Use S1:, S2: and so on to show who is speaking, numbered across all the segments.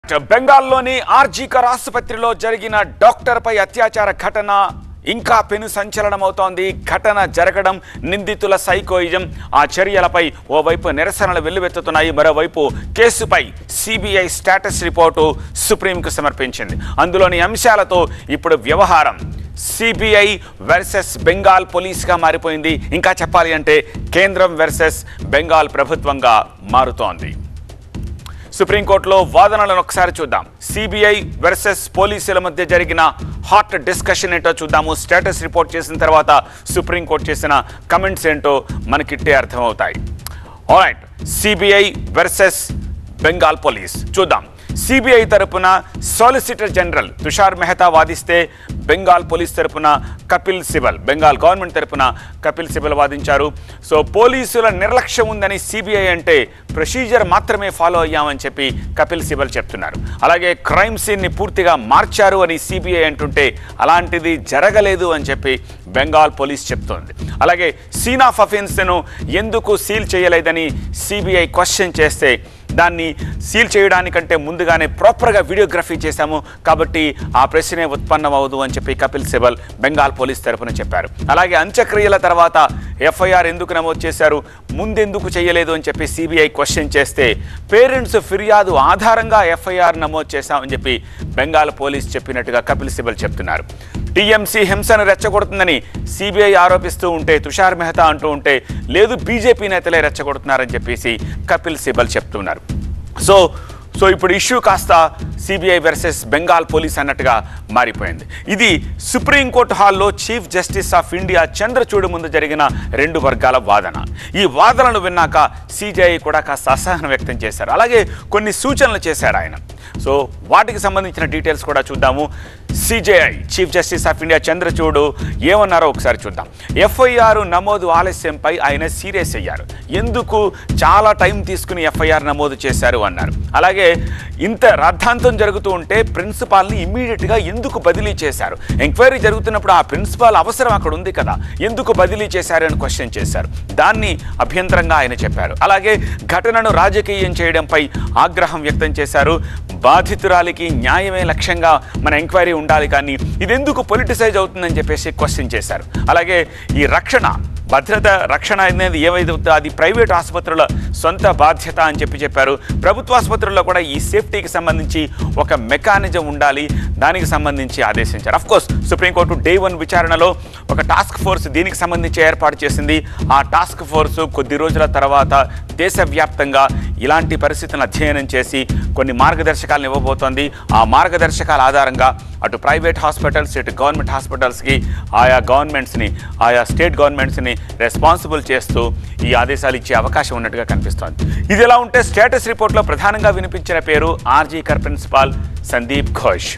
S1: బెంగాల్లోని ఆర్జీకర్ ఆసుపత్రిలో జరిగిన డాక్టర్పై అత్యాచార ఘటన ఇంకా పెను సంచలనమవుతోంది ఘటన జరగడం నిందితుల సైకోయిజం ఆ చర్యలపై ఓవైపు నిరసనలు వెల్లువెత్తుతున్నాయి మరోవైపు కేసుపై సిబిఐ స్టేటస్ రిపోర్టు సుప్రీంకు సమర్పించింది అందులోని అంశాలతో ఇప్పుడు వ్యవహారం సిబిఐ వర్సెస్ బెంగాల్ పోలీస్గా మారిపోయింది ఇంకా చెప్పాలి అంటే కేంద్రం వర్సెస్ బెంగాల్ ప్రభుత్వంగా మారుతోంది సుప్రీంకోర్టులో వాదనలను ఒకసారి చూద్దాం సిబిఐ వర్సెస్ పోలీసుల మధ్య జరిగిన హాట్ డిస్కషన్ ఏంటో చూద్దాము స్టేటస్ రిపోర్ట్ చేసిన తర్వాత సుప్రీంకోర్టు చేసిన కమెంట్స్ ఏంటో మనకిట్టే అర్థమవుతాయి alright CBI versus Bengal police చూద్దాం సిబిఐ తరపున సాలిసిటర్ జనరల్ తుషార్ మెహతా వాదిస్తే బెంగాల్ పోలీస్ తరపున కపిల్ సిబల్ బెంగాల్ గవర్నమెంట్ తరపున కపిల్ సిబల్ వాదించారు సో పోలీసుల నిర్లక్ష్యం ఉందని సిబిఐ అంటే ప్రొసీజర్ మాత్రమే ఫాలో అయ్యామని చెప్పి కపిల్ సిబల్ చెప్తున్నారు అలాగే క్రైమ్ సీన్ని పూర్తిగా మార్చారు అని సిబిఐ అంటుంటే అలాంటిది జరగలేదు అని చెప్పి బెంగాల్ పోలీస్ చెప్తోంది అలాగే సీన్ ఆఫ్ అఫెన్స్ను ఎందుకు సీల్ చేయలేదని సిబిఐ క్వశ్చన్ చేస్తే దాన్ని సీల్ చేయడానికంటే ముందుగానే ప్రాపర్గా వీడియోగ్రఫీ చేశాము కాబట్టి ఆ ప్రశ్నే ఉత్పన్నమవదు అని చెప్పి కపిల్ సిబల్ బెంగాల్ పోలీస్ తరపున చెప్పారు అలాగే అంత్యక్రియల తర్వాత ఎఫ్ఐఆర్ ఎందుకు నమోదు చేశారు ముందెందుకు చేయలేదు అని చెప్పి సిబిఐ క్వశ్చన్ చేస్తే పేరెంట్స్ ఫిర్యాదు ఆధారంగా ఎఫ్ఐఆర్ నమోదు చేశామని చెప్పి బెంగాల్ పోలీస్ చెప్పినట్టుగా కపిల్ సిబల్ చెప్తున్నారు టీఎంసీ హింసను రెచ్చగొడుతుందని సిబిఐ ఆరోపిస్తూ ఉంటే తుషార్ మెహతా అంటూ ఉంటే లేదు బీజేపీ నేతలే రెచ్చగొడుతున్నారని చెప్పేసి కపిల్ సిబల్ చెప్తున్నారు సో సో ఇప్పుడు ఇష్యూ కాస్త సిబిఐ వర్సెస్ బెంగాల్ పోలీస్ అన్నట్టుగా మారిపోయింది ఇది సుప్రీంకోర్టు హాల్లో chief justice of India Chandrachud ముందు జరిగిన రెండు వర్గాల వాదన ఈ వాదనలు విన్నాక సిజేఐ కూడా కాస్త అసహనం వ్యక్తం చేశారు అలాగే కొన్ని సూచనలు చేశారు ఆయన సో వాటికి సంబంధించిన డీటెయిల్స్ కూడా చూద్దాము CJI chief justice of India Chandrachud ఏమన్నారో ఒకసారి చూద్దాం ఎఫ్ఐఆర్ నమోదు ఆలస్యంపై ఆయన సీరియస్ అయ్యారు ఎందుకు చాలా టైం తీసుకుని ఎఫ్ఐఆర్ నమోదు చేశారు అన్నారు అలాగే ఇంత రద్ధాంతం జరుగుతూ ఉంటే ప్రిన్సిపాల్ని ఇమ్మీడియట్గా ఎందుకు బదిలీ చేశారు ఎంక్వైరీ జరుగుతున్నప్పుడు ఆ ప్రిన్సిపాల్ అవసరం అక్కడ ఉంది కదా ఎందుకు బదిలీ చేశారు అని క్వశ్చన్ చేశారు దాన్ని అభ్యంతరంగా ఆయన చెప్పారు అలాగే ఘటనను రాజకీయం చేయడంపై ఆగ్రహం వ్యక్తం చేశారు బాధితురాలికి న్యాయమే లక్ష్యంగా మన ఎంక్వైరీ ఉండాలి కానీ ఇదెందుకు పొలిటిసైజ్ అవుతుందని చెప్పేసి క్వశ్చన్ చేశారు అలాగే ఈ రక్షణ భద్రత రక్షణ అనేది ఏమైతే ఉందో అది ప్రైవేట్ ఆసుపత్రుల సొంత బాధ్యత అని చెప్పి చెప్పారు ప్రభుత్వ ఆసుపత్రుల్లో కూడా ఈ సేఫ్టీకి సంబంధించి ఒక మెకానిజం ఉండాలి దానికి సంబంధించి ఆదేశించారు of course supreme court day one విచారణలో ఒక టాస్క్ ఫోర్స్ దీనికి సంబంధించి ఏర్పాటు చేసింది ఆ టాస్క్ ఫోర్సు కొద్ది రోజుల తర్వాత దేశవ్యాప్తంగా ఇలాంటి పరిస్థితులను అధ్యయనం చేసి కొన్ని మార్గదర్శకాలను ఇవ్వబోతోంది ఆ మార్గదర్శకాల ఆధారంగా అటు ప్రైవేట్ హాస్పిటల్స్ ఇటు గవర్నమెంట్ హాస్పిటల్స్కి ఆయా గవర్నమెంట్స్ని ఆయా స్టేట్ గవర్నమెంట్స్ని రెస్పాన్సిబుల్ చేస్తూ ఈ ఆదేశాలు ఇచ్చే అవకాశం ఉన్నట్టుగా కనిపిస్తోంది ఇది ఎలా ఉంటే స్టేటస్ రిపోర్ట్లో ప్రధానంగా వినిపించిన పేరు ఆర్జీకర్ ప్రిన్సిపాల్ సందీప్ ఘోష్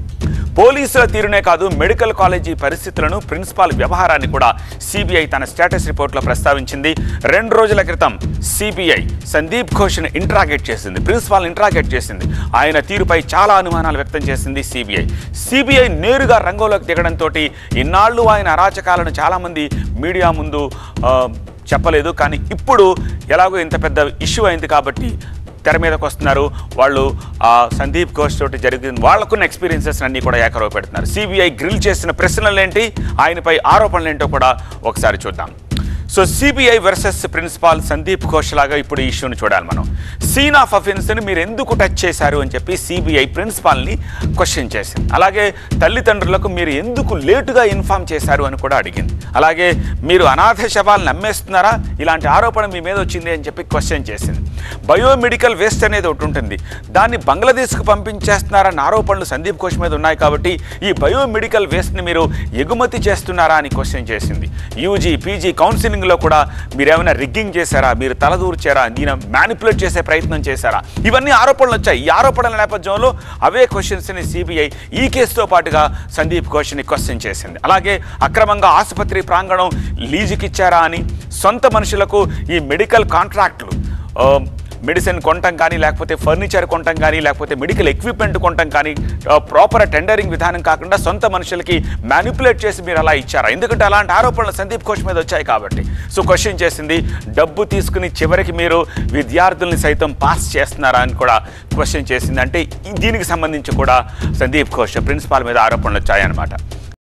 S1: పోలీసుల తీరునే కాదు మెడికల్ కాలేజీ పరిస్థితులను ప్రిన్సిపాల్ వ్యవహారాన్ని కూడా సిబిఐ తన స్టేటస్ రిపోర్ట్లో ప్రస్తావించింది రెండు రోజుల క్రితం సిబిఐ సందీప్ ఘోష్ను ఇంట్రాగేట్ చేసింది ప్రిన్సిపాల్ ఇంట్రాగేట్ చేసింది ఆయన తీరుపై చాలా అనుమానాలు వ్యక్తం చేసింది సిబిఐ సిబిఐ నేరుగా రంగంలోకి దిగడంతో ఇన్నాళ్ళు ఆయన అరాచకాలను చాలామంది మీడియా ముందు ఆ, చెప్పలేదు కానీ ఇప్పుడు ఎలాగో ఇంత పెద్ద ఇష్యూ అయింది కాబట్టి తెర మీదకి వస్తున్నారు వాళ్ళు ఆ సందీప్ ఘోష్ తోటి జరిగిన వాళ్ళకున్న ఎక్స్పీరియన్సెస్ అన్ని కూడా ఏకరవ పెడుతున్నారు సిబిఐ గ్రిల్ చేసిన ప్రశ్నలు ఏంటి ఆయనపై ఆరోపణలు ఏంటో కూడా ఒకసారి చూద్దాం so CBI versus principal Sandeep Ghosh లాగా ఇప్పుడు ఈ ఇష్యూని చూడాలి మనం సీన్ ఆఫ్ అఫెన్స్ని మీరు ఎందుకు టచ్ చేశారు అని చెప్పి సిబిఐ ప్రిన్సిపాల్ని క్వశ్చన్ చేసింది అలాగే తల్లిదండ్రులకు మీరు ఎందుకు లేటుగా ఇన్ఫామ్ చేశారు అని కూడా అడిగింది అలాగే మీరు అనాథ శవాలను నమ్మేస్తున్నారా ఇలాంటి ఆరోపణ మీ మీద వచ్చింది అని చెప్పి క్వశ్చన్ చేసింది బయోమెడికల్ వేస్ట్ అనేది ఒకటి ఉంటుంది దాన్ని బంగ్లాదేశ్కు పంపించేస్తున్నారన్న ఆరోపణలు సందీప్ ఘోష్ మీద ఉన్నాయి కాబట్టి ఈ బయోమెడికల్ వేస్ట్ని మీరు ఎగుమతి చేస్తున్నారా అని క్వశ్చన్ చేసింది యూజీ పీజీ కౌన్సిలింగ్లో కూడా మీరు ఏమైనా రిగ్గింగ్ చేశారా మీరు తలదూర్చారా దీని మ్యానిపులేట్ చేసే ప్రయత్నం చేశారా ఇవన్నీ ఆరోపణలు వచ్చాయి ఈ ఆరోపణల నేపథ్యంలో అవే క్వశ్చన్స్ని సిబిఐ ఈ కేసుతో పాటుగా సందీప్ ఘోష్ని క్వశ్చన్ చేసింది అలాగే అక్రమంగా ఆసుపత్రి ప్రాంగణం లీజుకిచ్చారా అని సొంత మనుషులకు ఈ మెడికల్ కాంట్రాక్ట్లు ఆ, మెడిసిన్ కొనటం కానీ లేకపోతే ఫర్నిచర్ కొనటం కానీ లేకపోతే మెడికల్ ఎక్విప్మెంట్ కొనటం కానీ ప్రాపర్ టెండరింగ్ విధానం కాకుండా సొంత మనుషులకి మ్యానిపులేట్ చేసి మీరు అలా ఇచ్చారా ఎందుకంటే అలాంటి ఆరోపణలు సందీప్ ఘోష్ మీద వచ్చాయి కాబట్టి సో క్వశ్చన్ చేసింది డబ్బు తీసుకుని చివరికి మీరు విద్యార్థుల్ని సైతం పాస్ చేస్తున్నారా అని కూడా క్వశ్చన్ చేసింది అంటే ఈ- దీనికి సంబంధించి కూడా సందీప్ ఘోష్ ప్రిన్సిపాల్ మీద ఆరోపణలు వచ్చాయన్నమాట